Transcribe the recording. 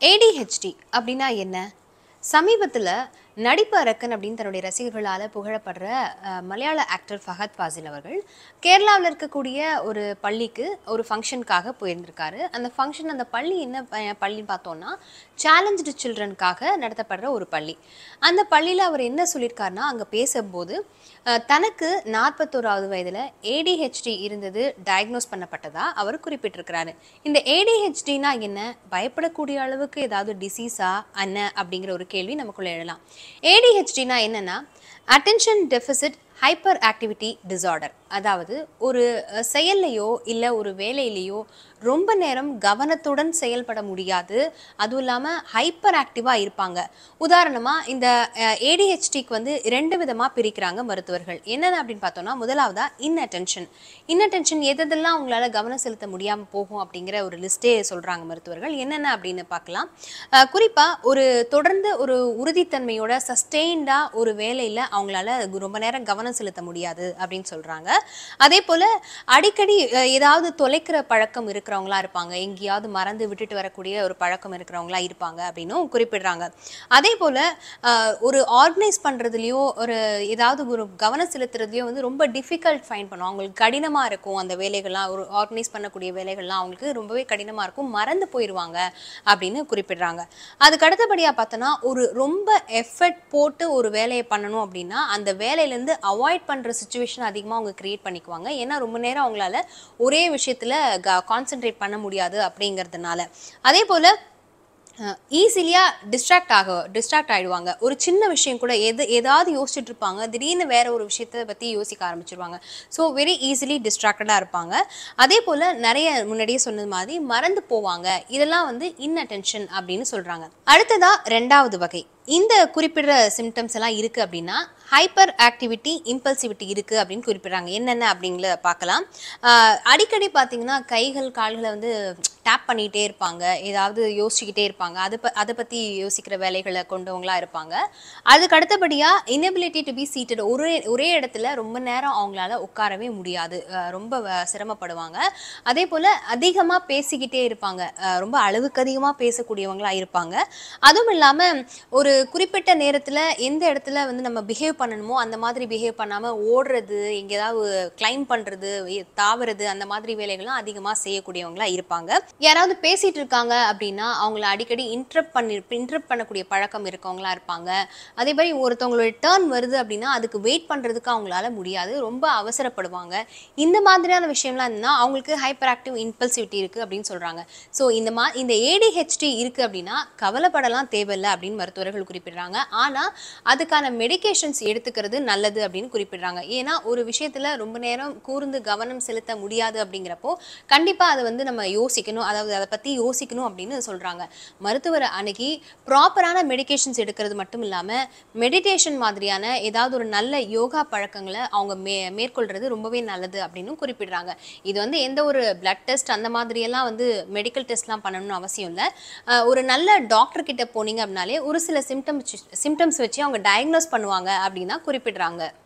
ADHD அப்படின்னா என்ன சமீபத்தில் நடிப்பு அரக்கன் அப்படின்னு தன்னுடைய ரசிகர்களால் புகழப்படுற அஹ், மலையாள ஆக்டர் ஃபஹத் ஃபாசில் அவர்கள் கேரளாவில் இருக்கக்கூடிய ஒரு பள்ளிக்கு ஒரு ஃபங்க்ஷனுக்காக போயிருந்திருக்காரு அந்த ஃபங்க்ஷன் அந்த பள்ளி என்ன ப- பள்ளின்னு பார்த்தோம்னா சேலஞ்சு சில்ட்ரனுக்காக நடத்தப்படுற ஒரு பள்ளி அந்த பள்ளியில் அவர் என்ன சொல்லியிருக்காருன்னா அங்கே பேசும்போது அஹ், தனக்கு நாற்பத்தோராவது வயதில் ஏடிஹெச்டி இருந்தது டயக்னோஸ் பண்ணப்பட்டதா அவர் குறிப்பிட்டிருக்கிறாரு இந்த ஏடிஹெச்டினா என்ன பயப்படக்கூடிய அளவுக்கு ஏதாவது டிசீஸா என்ன அப்படிங்கிற ஒரு கேள்வி நமக்குள்ள எழலாம் ஏடிஹெச்டினா என்னன்னா attention deficit hyperactivity disorder அதாவது ஒரு அஹ், செயல்லையோ இல்லை ஒரு வேலையிலையோ ரொம்ப நேரம் கவனத்துடன் செயல்பட முடியாது அதுவும் இல்லாமல் ஹைப்பர் ஆக்டிவாக இருப்பாங்க உதாரணமாக இந்த ஏடிஹெச்டிக்கு வந்து ரெண்டு விதமாக பிரிக்கிறாங்க மருத்துவர்கள் என்னென்ன அப்படின்னு பார்த்தோம்னா முதலாவதா இன்அட்டென்ஷன் இன்அட்டென்ஷன் எதெல்லாம் அவங்களால கவனம் செலுத்த முடியாமல் போகும் அப்படிங்கிற ஒரு லிஸ்ட்டே சொல்கிறாங்க மருத்துவர்கள் என்னென்ன அப்படின்னு பார்க்கலாம் குறிப்பாக ஒரு தொடர்ந்து ஒரு உறுதித்தன்மையோட சஸ்டெயின்டாக ஒரு வேலையில் அவங்களால ரொம்ப நேரம் கவனம் செலுத்த முடியாது அப்படின்னு சொல்கிறாங்க அதே போல் அடிக்கடி அஹ், ஏதாவது தொலைக்கிற பழக்கம் இருக்கிறவங்களா இருப்பாங்க எங்கேயாவது மறந்து விட்டுட்டு வரக்கூடிய ஒரு பழக்கம் இருக்கிறவங்களா இருப்பாங்க அப்படின்னும் குறிப்பிடுறாங்க அதே போல் ஒரு ஆர்கனைஸ் பண்ணுறதுலையோ ஒரு ஏதாவது ஒரு கவனம் செலுத்துறதுலையோ வந்து ரொம்ப டிஃபிகல்ட் ஃபைன் பண்ணுவோம் அவங்களுக்கு கடினமாக இருக்கும் அந்த வேலைகள்லாம் ஒரு ஆர்கனைஸ் பண்ணக்கூடிய வேலைகள்லாம் அவங்களுக்கு ரொம்பவே கடினமாக இருக்கும் மறந்து போயிடுவாங்க அப்படின்னு குறிப்பிடுறாங்க அதுக்கு அடுத்தபடியாக பார்த்தோன்னா ஒரு ரொம்ப எஃபர்ட் போட்டு ஒரு வேலையை பண்ணணும் அப்படின்னா அந்த வேலையிலேருந்து அவாய்ட் பண்ணுற சுச்சுவேஷன் அதிகமாக அவங்க கிரியேட் பண்ணிக்குவாங்க ஏன்னா ரொம்ப நேரம் அவங்களால ஒரே விஷயத்தில் கான்சென்ட்ரேட் பண்ண முடியாது அப்படிங்கிறதுனால அதே போல் ஈஸிலியாக டிஸ்ட்ராக்ட் ஆக டிஸ்ட்ராக்ட் ஆகிடுவாங்க ஒரு சின்ன விஷயம் கூட எது ஏதாவது யோசிச்சுட்டு இருப்பாங்க திடீர்னு வேற ஒரு விஷயத்தை பற்றி யோசிக்க ஆரம்பிச்சிருவாங்க ஸோ வெரி ஈஸிலி டிஸ்ட்ராக்டடாக இருப்பாங்க அதே போல் நிறைய முன்னாடியே சொன்னது மாதிரி மறந்து போவாங்க இதெல்லாம் வந்து இன்அட்டென்ஷன் அப்படின்னு சொல்கிறாங்க அடுத்ததா ரெண்டாவது வகை இந்த குறிப்பிடுற சிம்டம்ஸ் எல்லாம் இருக்குது அப்படின்னா ஹைப்பர் ஆக்டிவிட்டி இம்பல்சிவிட்டி இருக்குது அப்படின்னு குறிப்பிடுறாங்க என்னென்ன அப்படிங்கிறத பார்க்கலாம் ஆஹ் அடிக்கடி பார்த்தீங்கன்னா கைகள் கால்களை வந்து டேப் பண்ணிகிட்டே இருப்பாங்க ஏதாவது யோசிச்சுக்கிட்டே இருப்பாங்க அது ப அதை பற்றி யோசிக்கிற வேலைகளை கொண்டவங்களா இருப்பாங்க அதுக்கு அடுத்தபடியாக inability டு பி சீட்டட் ஒரே ஒரே இடத்துல ரொம்ப நேரம் அவங்களால உட்காரவே முடியாது ஆஹ் ரொம்ப வ- சிரமப்படுவாங்க அதே போல் அதிகமாக பேசிக்கிட்டே இருப்பாங்க ஆஹ் ரொம்ப அளவுக்கு அதிகமாக பேசக்கூடியவங்களா இருப்பாங்க அதுவும் இல்லாமல் ஒரு குறிப்பிட்ட நேரத்தில் எந்த இடத்துல வந்து நம்ம பிஹேவ் பண்ணணுமோ அந்த மாதிரி பிஹேவ் பண்ணாமல் ஓடுறது எங்கேயாவது கிளைம் பண்ணுறது தாவுறது அந்த மாதிரி வேலைகள்லாம் அதிகமாக செய்யக்கூடியவங்களா இருப்பாங்க யாராவது பேசிட்டு இருக்காங்க அப்படின்னா அவங்கள அடிக்கடி இன்ட்ரப்ட் பண்ணி இன்ட்ரப்ட் பண்ணக்கூடிய பழக்கம் இருக்கவங்களா இருப்பாங்க அதே மாதிரி ஒருத்தவங்களோட டேர்ன் வருது அப்படின்னா அதுக்கு வெயிட் பண்ணுறதுக்கு அவங்களால முடியாது ரொம்ப அவசரப்படுவாங்க இந்த மாதிரியான விஷயம்லாம் இருந்தால் அவங்களுக்கு ஹைப்பர் ஆக்டிவ் இம்பல்சிவிட்டி இருக்குது அப்படின்னு சொல்கிறாங்க ஸோ இந்த மா இந்த ஏடிஹெச்டி இருக்குது அப்படின்னா கவலைப்படலாம் தேவையில்லை அப்படின்னு மருத்துவர்கள் குறிப்பிடுறாங்க ஆனால் அதுக்கான மெடிகேஷன்ஸ் எடுத்துக்கிறது நல்லது அப்படின்னு குறிப்பிடுறாங்க ஏன்னா ஒரு விஷயத்தில் ரொம்ப நேரம் கூர்ந்து கவனம் செலுத்த முடியாது அப்படிங்கிறப்போ கண்டிப்பாக அதை வந்து நம்ம யோசிக்கணும் அதாவது அதை பற்றி யோசிக்கணும் அப்படின்னு சொல்கிறாங்க மருத்துவரை அணுகி ப்ராப்பரான மெடிகேஷன்ஸ் எடுக்கிறது மட்டும் இல்லாமல் மெடிடேஷன் மாதிரியான ஏதாவது ஒரு நல்ல யோகா பழக்கங்களை அவங்க மே மேற்கொள்றது ரொம்பவே நல்லது அப்படின்னு குறிப்பிடுறாங்க இது வந்து எந்த ஒரு பிளட் டெஸ்ட் அந்த மாதிரியெல்லாம் வந்து மெடிக்கல் டெஸ்ட்லாம் பண்ணணும்னு அவசியம் இல்லை அஹ் ஒரு நல்ல டாக்டர் கிட்ட போனீங்க அப்படின்னாலே ஒரு சில சிம்டம்ஸ் சிம்டம்ஸ் வச்சு அவங்க டயக்னோஸ் பண்ணுவாங்க அப்படின்னா குறிப்பிடுறாங்க